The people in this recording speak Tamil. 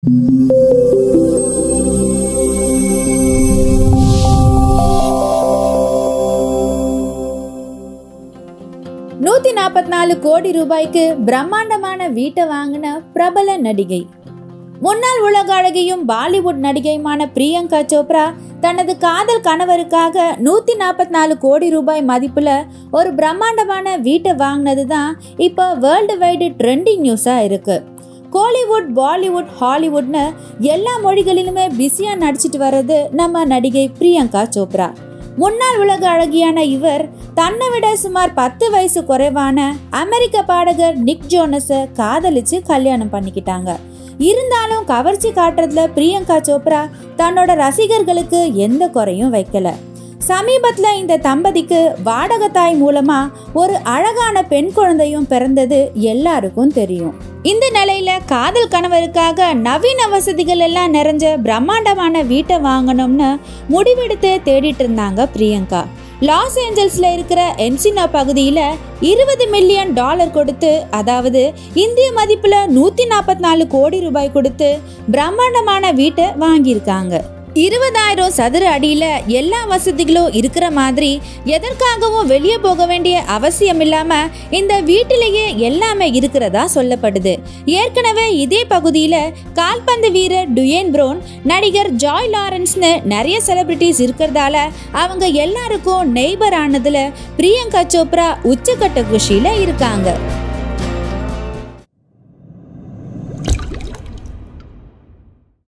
நூத்தி நாற்பத்தி நாலு கோடி ரூபாய்க்கு பிரம்மாண்டமான வீட்டை வாங்கின பிரபல நடிகை முன்னாள் உலக அழகியும் பாலிவுட் நடிகையுமான பிரியங்கா சோப்ரா தனது காதல் கணவருக்காக நூற்றி நாற்பத்தி நாலு கோடி ரூபாய் மதிப்பில் ஒரு பிரம்மாண்டமான வீட்டை வாங்கினது தான் இப்போ வேர்ல்டு வைடு ட்ரெண்டிங் நியூஸாக இருக்குது கோலிவுட் பாலிவுட் ஹாலிவுட்னு எல்லா மொழிகளிலுமே பிஸியாக நடிச்சிட்டு வர்றது நம்ம நடிகை பிரியங்கா சோப்ரா முன்னாள் உலக அழகியான இவர் தன்னை விட சுமார் பத்து வயசு குறைவான அமெரிக்க பாடகர் நிக் ஜோனஸை காதலிச்சு கல்யாணம் பண்ணிக்கிட்டாங்க இருந்தாலும் கவர்ச்சி காட்டுறதுல பிரியங்கா சோப்ரா தன்னோட ரசிகர்களுக்கு எந்த குறையும் வைக்கல சமீபத்தில் இந்த தம்பதிக்கு வாடகத்தாய் மூலமா ஒரு அழகான பெண் குழந்தையும் பிறந்தது எல்லாருக்கும் தெரியும் இந்த நிலையில காதல் கணவருக்காக நவீன வசதிகள் எல்லாம் நிறைஞ்ச பிரம்மாண்டமான வீட்டை வாங்கணும்னு முடிவெடுத்து தேடிட்டு இருந்தாங்க பிரியங்கா லாஸ் ஏஞ்சல்ஸ்ல இருக்கிற என்சினா பகுதியில் இருபது மில்லியன் டாலர் கொடுத்து அதாவது இந்திய மதிப்புல நூத்தி நாற்பத்தி நாலு கோடி ரூபாய் கொடுத்து பிரம்மாண்டமான வீட்டை வாங்கியிருக்காங்க இருபதாயிரம் சதுர அடியில எல்லா வசதிகளும் இருக்கிற மாதிரி எதற்காகவும் வெளியே போக வேண்டிய அவசியம் இல்லாம இந்த வீட்டிலேயே எல்லாமே இருக்கிறதா சொல்லப்படுது ஏற்கனவே இதே பகுதியில கால்பந்து வீரர் டுயேன் ப்ரோன் நடிகர் ஜாய் லாரன்ஸ்னு நிறைய செலிபிரிட்டிஸ் இருக்கிறதால அவங்க எல்லாருக்கும் நெய்பர் ஆனதுல பிரியங்கா சோப்ரா உச்சக்கட்ட குஷியில இருக்காங்க